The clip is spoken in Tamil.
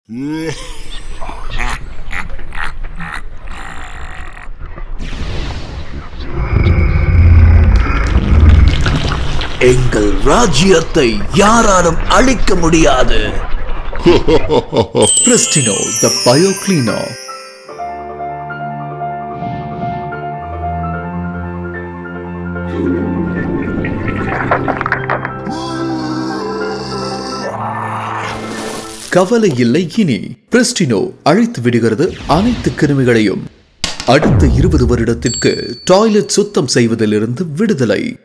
எங்கள் ராஜ்யத்தை யாராலும் அழிக்க முடியாது Prestino, the bio cleaner. கவலை இல்லை இனி பிரெஸ்டினோ அழைத்து விடுகிறது அனைத்து கிருமிகளையும் அடுத்த இருபது வருடத்திற்கு டாய்லெட் சுத்தம் செய்வதிலிருந்து விடுதலை